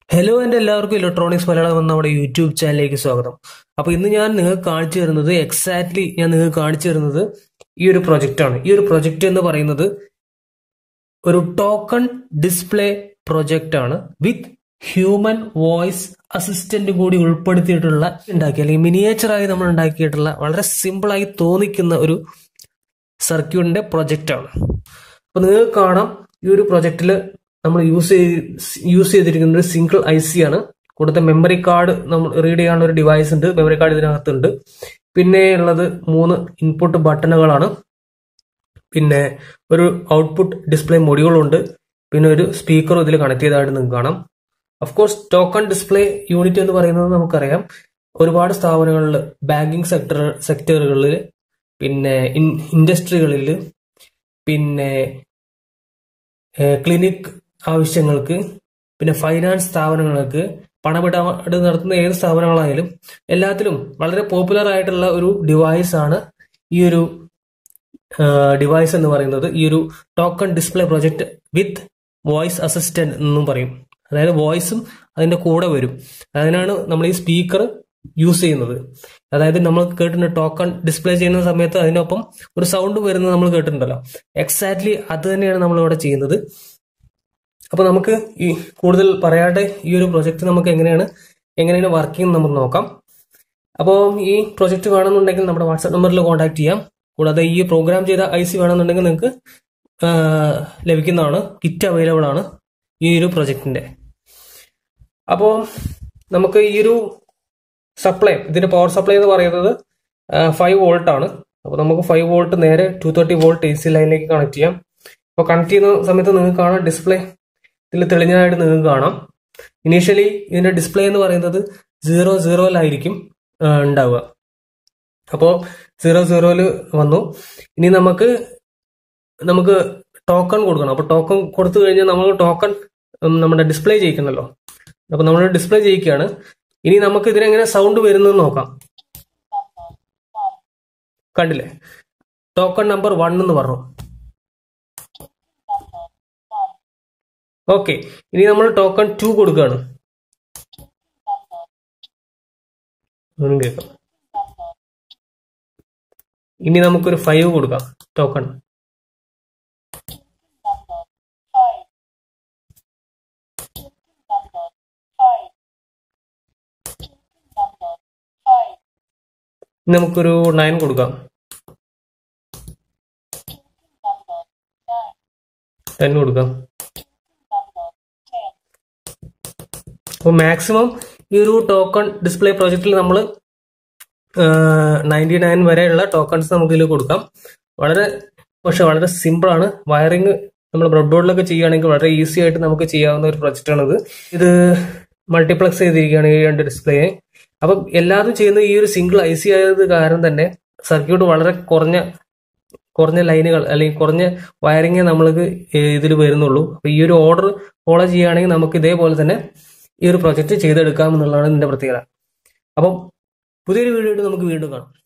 hello എൻ്റെ എല്ലാവർക്കും electronics Malayalam എന്ന നമ്മുടെ യൂട്യൂബ് ചാനലിലേക്ക് സ്വാഗതം അപ്പോൾ ഇന്ന് ഞാൻ നിങ്ങൾക്ക് കാണിച്ചു തരുന്നത് എക്സാക്ട്ലി ഞാൻ നിങ്ങൾക്ക് കാണിച്ചു തരുന്നത് ഈ ഒരു പ്രൊജക്റ്റാണ് ഈ ഒരു പ്രൊജക്റ്റ് എന്ന് പറയുന്നത് ഒരു ടോക്കൺ ഡിസ്പ്ലേ പ്രൊജക്റ്റ് ആണ് വിത്ത് ഹ്യൂമൻ വോയിസ് അസിസ്റ്റന്റ് കൂടി ഉൾപ്പെടുത്തിയിട്ടുള്ള ഉണ്ടാക്കിയ അല്ലെങ്കിൽ മിനിയേച്ചറായി നമ്മൾ ഉണ്ടാക്കിയിട്ടുള്ള വളരെ സിമ്പിളായി തോന്നിക്കുന്ന ഒരു സർക്യൂട്ടിന്റെ പ്രൊജക്റ്റ് ആണ് അപ്പോൾ നിങ്ങൾക്ക് കാണാം ഈ ഒരു പ്രൊജക്റ്റിൽ നമ്മൾ യൂസ് ചെയ്ത് യൂസ് ചെയ്തിരിക്കുന്ന ഒരു സിംഗിൾ ഐ സി ആണ് കൂടുതൽ മെമ്മറി കാർഡ് നമ്മൾ റീഡ് ചെയ്യാനുള്ള ഒരു ഡിവൈസ് ഉണ്ട് മെമ്മറി കാർഡ് ഇതിനകത്തുണ്ട് പിന്നെ ഉള്ളത് മൂന്ന് ഇൻപുട്ട് ബട്ടണുകളാണ് പിന്നെ ഒരു ഔട്ട്പുട്ട് ഡിസ്പ്ലേ മൊഡ്യൂളുണ്ട് പിന്നെ ഒരു സ്പീക്കറും ഇതിൽ കണക്ട് ചെയ്തതായിട്ട് നിങ്ങൾക്ക് കാണാം കോഴ്സ് ടോക്കൺ ഡിസ്പ്ലേ യൂണിറ്റ് എന്ന് പറയുന്നത് നമുക്കറിയാം ഒരുപാട് സ്ഥാപനങ്ങളിൽ ബാങ്കിങ് സെക്ടർ സെക്ടറുകളിൽ പിന്നെ ഇൻഡസ്ട്രികളിൽ പിന്നെ ക്ലിനിക് ആവശ്യങ്ങൾക്ക് പിന്നെ ഫൈനാൻസ് സ്ഥാപനങ്ങൾക്ക് പണമിടപാട് നടത്തുന്ന ഏത് സ്ഥാപനങ്ങളായാലും എല്ലാത്തിലും വളരെ പോപ്പുലർ ആയിട്ടുള്ള ഒരു ഡിവൈസ് ആണ് ഈ ഒരു ഡിവൈസ് എന്ന് പറയുന്നത് ഈ ഒരു token display project with voice assistant എന്നും പറയും അതായത് വോയിസും അതിന്റെ കൂടെ വരും അതിനാണ് നമ്മൾ ഈ സ്പീക്കർ യൂസ് ചെയ്യുന്നത് അതായത് നമ്മൾ കേട്ടിട്ടുണ്ട് ടോക്കൺ ഡിസ്പ്ലേ ചെയ്യുന്ന സമയത്ത് അതിനൊപ്പം ഒരു സൗണ്ട് വരുന്നത് നമ്മൾ കേട്ടിട്ടുണ്ടല്ലോ എക്സാക്ട്ലി അത് തന്നെയാണ് നമ്മൾ ഇവിടെ ചെയ്യുന്നത് അപ്പൊ നമുക്ക് ഈ കൂടുതൽ പറയാതെ ഈ ഒരു പ്രൊജക്ട് നമുക്ക് എങ്ങനെയാണ് എങ്ങനെയാണ് വർക്കിംഗ് നമുക്ക് നോക്കാം അപ്പോൾ ഈ പ്രൊജക്ട് വേണമെന്നുണ്ടെങ്കിൽ നമ്മുടെ വാട്സാപ്പ് നമ്പറിൽ കോൺടാക്ട് ചെയ്യാം കൂടാതെ ഈ പ്രോഗ്രാം ചെയ്ത ഐ സി വേണമെന്നുണ്ടെങ്കിൽ നിങ്ങൾക്ക് ലഭിക്കുന്നതാണ് കിറ്റ് അവൈലബിൾ ആണ് ഈ ഒരു പ്രൊജക്ടിന്റെ അപ്പോൾ നമുക്ക് ഈ ഒരു സപ്ലൈ ഇതിന്റെ പവർ സപ്ലൈ എന്ന് പറയുന്നത് ഫൈവ് വോൾട്ട് ആണ് അപ്പോൾ നമുക്ക് ഫൈവ് വോൾട്ട് നേരെ two thirty volt A C ലൈനിലേക്ക് കണക്ട് ചെയ്യാം അപ്പോൾ കണക്ട് ചെയ്യുന്ന സമയത്ത് നിങ്ങൾക്ക് കാണാം ഡിസ്പ്ലേ ഇതിൽ തെളിഞ്ഞതായിട്ട് നിങ്ങൾക്ക് കാണാം ഇനീഷ്യലി ഇതിന്റെ ഡിസ്പ്ലേ എന്ന് പറയുന്നത് സീറോ സീറോയിലായിരിക്കും ഉണ്ടാവുക അപ്പോൾ സീറോ സീറോയിൽ വന്നു ഇനി നമുക്ക് നമുക്ക് ടോക്കൺ കൊടുക്കണം അപ്പോൾ ടോക്കൺ കൊടുത്തു കഴിഞ്ഞാൽ നമ്മൾ ടോക്കൺ നമ്മുടെ ഡിസ്പ്ലേ ചെയ്യിക്കണമല്ലോ അപ്പോൾ നമ്മൾ ഡിസ്പ്ലേ ചെയ്യിക്കുകയാണ് ഇനി നമുക്ക് ഇതിനെങ്ങനെ സൗണ്ട് വരുന്നത് നോക്കാം കണ്ടില്ലേ ടോക്കൺ നമ്പർ വൺ എന്ന് പറഞ്ഞു ഓക്കെ ഇനി നമ്മൾ ടോക്കൺ ടു കൊടുക്കുകയാണ് കേൾക്കാം ഇനി നമുക്കൊരു ഫൈവ് കൊടുക്കാം ടോക്കൺ നമുക്കൊരു നയൻ കൊടുക്കാം ടെൻ കൊടുക്കാം അപ്പോൾ മാക്സിമം ഈ ഒരു ടോക്കൺ ഡിസ്പ്ലേ പ്രോജക്റ്റിൽ നമ്മൾ നയൻറ്റി നയൻ വരെയുള്ള ടോക്കൺസ് നമുക്ക് ഇതിൽ കൊടുക്കാം വളരെ പക്ഷെ വളരെ സിമ്പിൾ ആണ് വയറിങ് നമ്മൾ ബ്രെഡ് ബോർഡിലൊക്കെ ചെയ്യുകയാണെങ്കിൽ വളരെ ഈസി ആയിട്ട് നമുക്ക് ചെയ്യാവുന്ന ഒരു പ്രൊജക്റ്റാണിത് ഇത് മൾട്ടിപ്ലക്സ് ചെയ്തിരിക്കുകയാണ് ഈ രണ്ട് ഡിസ്പ്ലേ അപ്പം എല്ലാതും ചെയ്യുന്ന ഈ ഒരു സിംഗിൾ ഐ സി ആയത് കാരണം തന്നെ സർക്യൂട്ട് വളരെ കുറഞ്ഞ കുറഞ്ഞ ലൈനുകൾ അല്ലെങ്കിൽ കുറഞ്ഞ വയറിങ്ങേ നമ്മൾക്ക് ഇതിൽ വരുന്നുള്ളൂ അപ്പൊ ഈ ഒരു ഓർഡർ ഫോളോ ചെയ്യുകയാണെങ്കിൽ നമുക്ക് ഇതേപോലെ തന്നെ ഈ ഒരു പ്രൊജക്റ്റ് ചെയ്തെടുക്കാം എന്നുള്ളതാണ് ഇതിന്റെ പ്രത്യേകത അപ്പം പുതിയൊരു വീഡിയോ നമുക്ക് വീണ്ടും കാണാം